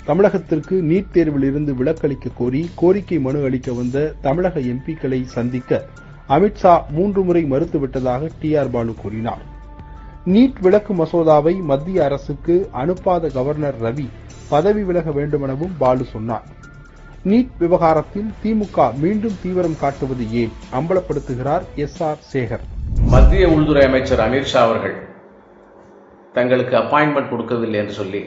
தமிழகத்திற்கு நீட் தேர்வில் இருந்து விலக்களிக்க கோரி கோரிக்கை மனு அளிக்க வந்த தமிழக எம்பிக்களை சந்திக்க அமித்ஷா மூன்று முறை மறுத்துவிட்டதாக டி ஆர் பாலு கூறினார் நீட் விலக்கு மசோதாவை மத்திய அரசுக்கு அனுப்பாத கவர்னர் ரவி பதவி விலக வேண்டுமெனவும் பாலு சொன்னார் நீட் விவகாரத்தில் திமுக மீண்டும் தீவிரம் காட்டுவது ஏன் அம்பலப்படுத்துகிறார் எஸ் ஆர் சேகர் மத்திய உள்துறை அமைச்சர் அமித்ஷா அவர்கள் தங்களுக்கு அப்பாயின்மெண்ட் கொடுக்கவில்லை என்று சொல்லி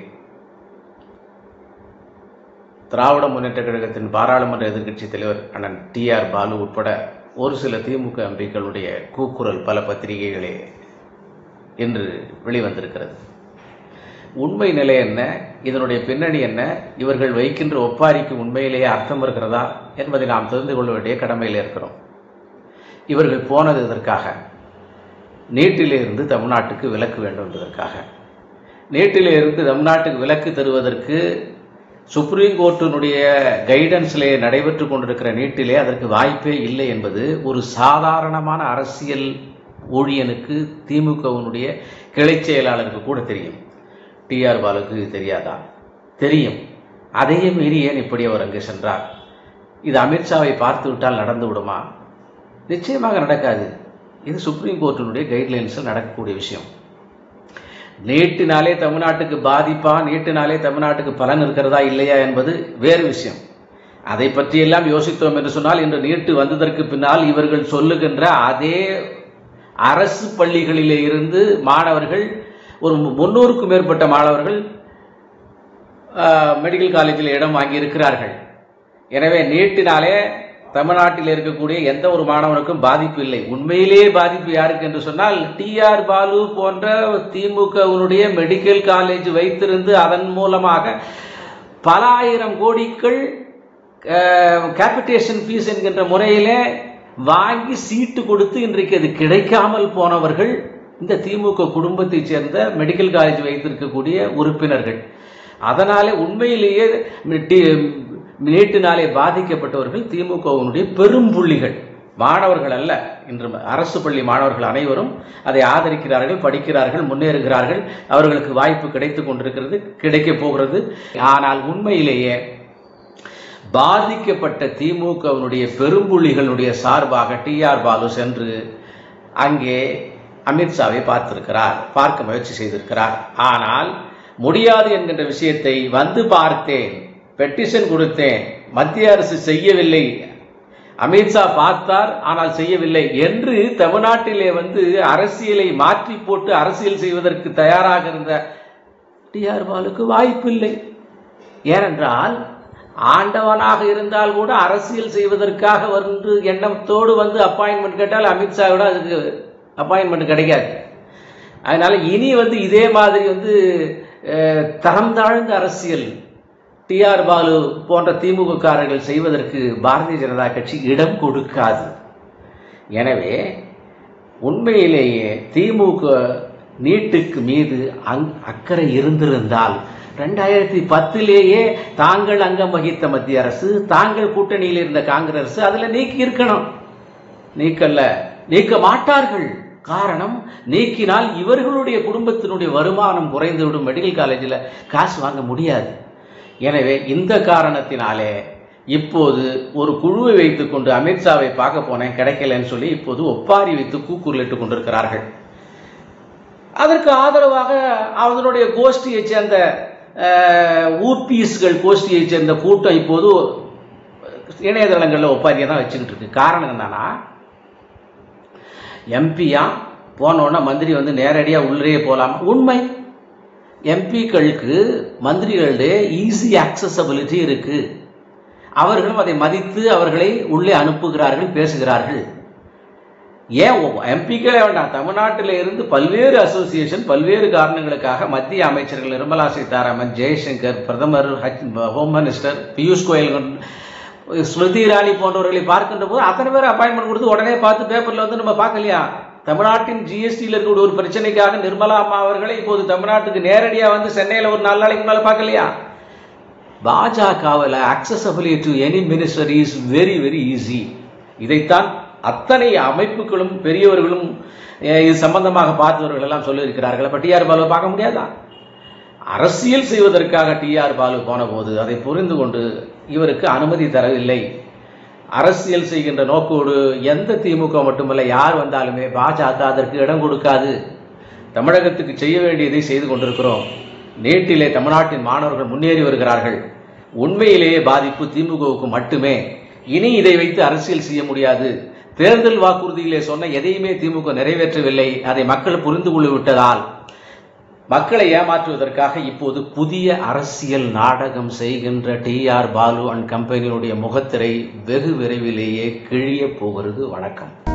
திராவிட முன்னேற்ற கழகத்தின் பாராளுமன்ற எதிர்க்கட்சித் தலைவர் அண்ணன் டி ஆர் பாலு உட்பட ஒரு சில திமுக எம்பிக்களுடைய கூக்குரல் பல பத்திரிகைகளே இன்று வெளிவந்திருக்கிறது உண்மை நிலை என்ன இதனுடைய பின்னணி என்ன இவர்கள் வைக்கின்ற ஒப்பாரிக்கு உண்மையிலேயே அர்த்தம் இருக்கிறதா என்பதை நாம் தெரிந்து கொள்ள வேண்டிய கடமையில் இருக்கிறோம் இவர்கள் போனது இதற்காக நீட்டிலே இருந்து தமிழ்நாட்டுக்கு விலக்கு வேண்டும் என்பதற்காக நீட்டிலே இருந்து தமிழ்நாட்டுக்கு விலக்கு தருவதற்கு சுப்ரீம் கோர்ட்டினுடைய கைடன்ஸிலே நடைபெற்று கொண்டிருக்கிற நீட்டிலே அதற்கு வாய்ப்பே இல்லை என்பது ஒரு சாதாரணமான அரசியல் ஊழியனுக்கு திமுகவினுடைய கிளை செயலாளருக்கு கூட தெரியும் டிஆர் பாலுக்கு தெரியாதா தெரியும் அதையே மீறி ஏன் இப்படி அவர் அங்கு சென்றார் இது அமித்ஷாவை பார்த்து விட்டால் நடந்து விடுமா நிச்சயமாக நடக்காது இது சுப்ரீம் கோர்ட்டினுடைய கைட்லைன்ஸில் நடக்கக்கூடிய விஷயம் நீட்டினாலே தமிழ்நாட்டுக்கு பாதிப்பா நீட்டினாலே தமிழ்நாட்டுக்கு பலன் இருக்கிறதா இல்லையா என்பது வேறு விஷயம் அதை பற்றியெல்லாம் யோசித்தோம் என்று சொன்னால் இன்று நீட்டு வந்ததற்கு பின்னால் இவர்கள் சொல்லுகின்ற அதே அரசு பள்ளிகளிலே இருந்து மாணவர்கள் ஒரு முன்னூறுக்கும் மேற்பட்ட மாணவர்கள் மெடிக்கல் காலேஜில் இடம் வாங்கி இருக்கிறார்கள் எனவே நீட்டினாலே தமிழ்நாட்டில் இருக்கக்கூடிய எந்த ஒரு மாணவனுக்கும் பாதிப்பு இல்லை உண்மையிலேயே பாதிப்பு யாருக்கு என்று சொன்னால் டி ஆர் பாலு போன்ற திமுகவினுடைய மெடிக்கல் காலேஜ் வைத்திருந்து அதன் மூலமாக பல ஆயிரம் கோடிகள் கேபிட்டேஷன் ஃபீஸ் என்கின்ற முறையிலே வாங்கி சீட்டு கொடுத்து இன்றைக்கு அது கிடைக்காமல் போனவர்கள் இந்த திமுக குடும்பத்தைச் சேர்ந்த மெடிக்கல் காலேஜ் வைத்திருக்கக்கூடிய உறுப்பினர்கள் அதனாலே உண்மையிலேயே நீட்டினாலே பாதிக்கப்பட்டவர்கள் திமுகவினுடைய பெரும் புள்ளிகள் மாணவர்கள் அல்ல இன்று அரசு பள்ளி மாணவர்கள் அனைவரும் அதை ஆதரிக்கிறார்கள் படிக்கிறார்கள் முன்னேறுகிறார்கள் அவர்களுக்கு வாய்ப்பு கிடைத்துக் கொண்டிருக்கிறது கிடைக்கப் போகிறது ஆனால் உண்மையிலேயே பாதிக்கப்பட்ட திமுகவினுடைய பெரும்புள்ளிகளுடைய சார்பாக டி ஆர் பாலு சென்று அங்கே அமித்ஷாவை பார்த்திருக்கிறார் பார்க்க முயற்சி செய்திருக்கிறார் ஆனால் முடியாது என்கின்ற விஷயத்தை வந்து பார்த்தேன் பெட்டிஷன் கொடுத்தேன் மத்திய அரசு செய்யவில்லை அமித்ஷா பார்த்தார் ஆனால் செய்யவில்லை என்று தமிழ்நாட்டிலே வந்து அரசியலை மாற்றி போட்டு அரசியல் செய்வதற்கு தயாராக இருந்த டி ஆர் பாலுக்கு வாய்ப்பில்லை ஏனென்றால் ஆண்டவனாக இருந்தால் கூட அரசியல் செய்வதற்காக வந்து எண்ணத்தோடு வந்து அப்பாயின்மெண்ட் கேட்டால் அமித்ஷாவோட அதுக்கு அப்பாயின்மெண்ட் கிடைக்காது அதனால இனி வந்து இதே மாதிரி வந்து தரம் தாழ்ந்த அரசியல் டிஆர் பாலு போன்ற திமுக காரர்கள் செய்வதற்கு பாரதிய ஜனதா கட்சி இடம் கொடுக்காது எனவே உண்மையிலேயே திமுக நீட்டுக்கு மீது அக்கறை இருந்திருந்தால் ரெண்டாயிரத்தி பத்திலேயே தாங்கள் அங்கம் வகித்த மத்திய அரசு தாங்கள் கூட்டணியில் இருந்த காங்கிரஸ் அதுல நீக்கி இருக்கணும் நீக்கல்ல நீக்க மாட்டார்கள் காரணம் நீக்கினால் இவர்களுடைய குடும்பத்தினுடைய வருமானம் குறைந்துவிடும் மெடிக்கல் காலேஜில் காசு வாங்க முடியாது எனவே இந்த காரணத்தினாலே இப்போது ஒரு குழுவை வைத்துக் கொண்டு அமித்ஷாவை பார்க்க போனேன் கிடைக்கலன்னு சொல்லி இப்போது ஒப்பாரி வைத்து கூக்குரலிட்டு கொண்டிருக்கிறார்கள் அதற்கு ஆதரவாக அவர்களுடைய கோஷ்டியை சேர்ந்த ஊர்பீஸ்கள் கோஷ்டியை சேர்ந்த கூட்டம் இப்போது இணையதளங்களில் ஒப்பாரியை தான் வச்சுக்கிட்டு இருக்கு காரணம் என்னன்னா எம்பியா போனோன்னா மந்திரி வந்து நேரடியாக உள்ளே போகலாம் உண்மை எம்பிக்களுக்கு மந்திரிகளுடைய ஈஸி ஆக்சசபிலிட்டி இருக்கு அவர்களும் அதை மதித்து அவர்களை உள்ளே அனுப்புகிறார்கள் பேசுகிறார்கள் ஏன் எம்பிக்களே வேண்டாம் தமிழ்நாட்டில் இருந்து பல்வேறு அசோசியேஷன் பல்வேறு காரணங்களுக்காக மத்திய அமைச்சர்கள் நிர்மலா சீதாராமன் ஜெய்சங்கர் பிரதமர் ஹோம் மினிஸ்டர் பியூஷ் கோயல் ஸ்மிருதி இரானி போன்றவர்களை பார்க்கின்ற போது அத்தனை பேர் அப்பாயின்மெண்ட் கொடுத்து உடனே பார்த்து பேப்பர்ல வந்து நம்ம பார்க்கலையா தமிழ்நாட்டின் ஜிஎஸ்டியில் இருக்கக்கூடிய ஒரு பிரச்சனைக்காக நிர்மலா அம்மா அவர்களை இப்போது தமிழ்நாட்டுக்கு நேரடியாக வந்து சென்னையில் ஒரு நாலு நாளைக்கு மேலே பார்க்கலையா பாஜகவில் accessibility to any minister is very very easy இதைத்தான் அத்தனை அமைப்புகளும் பெரியவர்களும் அஹ், இது சம்பந்தமாக பார்த்தவர்கள் எல்லாம் சொல்லியிருக்கிறார்கள் அப்ப டிஆர் பாலுவை பார்க்க முடியாதா அரசியல் செய்வதற்காக டி ஆர் பாலு போன போது அதை புரிந்து கொண்டு இவருக்கு அனுமதி தரவில்லை அரசியல் செய்கின்ற நோக்கோடு எந்த திமுக மட்டுமல்ல யார் வந்தாலுமே பாஜக அதற்கு இடம் கொடுக்காது தமிழகத்துக்கு செய்ய வேண்டியதை செய்து கொண்டிருக்கிறோம் நீட்டிலே தமிழ்நாட்டின் மாணவர்கள் முன்னேறி வருகிறார்கள் உண்மையிலேயே பாதிப்பு திமுகவுக்கு மட்டுமே இனி இதை வைத்து அரசியல் செய்ய முடியாது தேர்தல் வாக்குறுதியிலே சொன்ன எதையுமே திமுக நிறைவேற்றவில்லை அதை மக்கள் புரிந்து கொண்டு விட்டதால் மக்களை ஏமாற்றுவதற்காக இப்போது புதிய அரசியல் நாடகம் செய்கின்ற டி ஆர் பாலு அண்ட் கம்பெனியுடைய முகத்திரை வெகு விரைவிலேயே கிழிய போகிறது வணக்கம்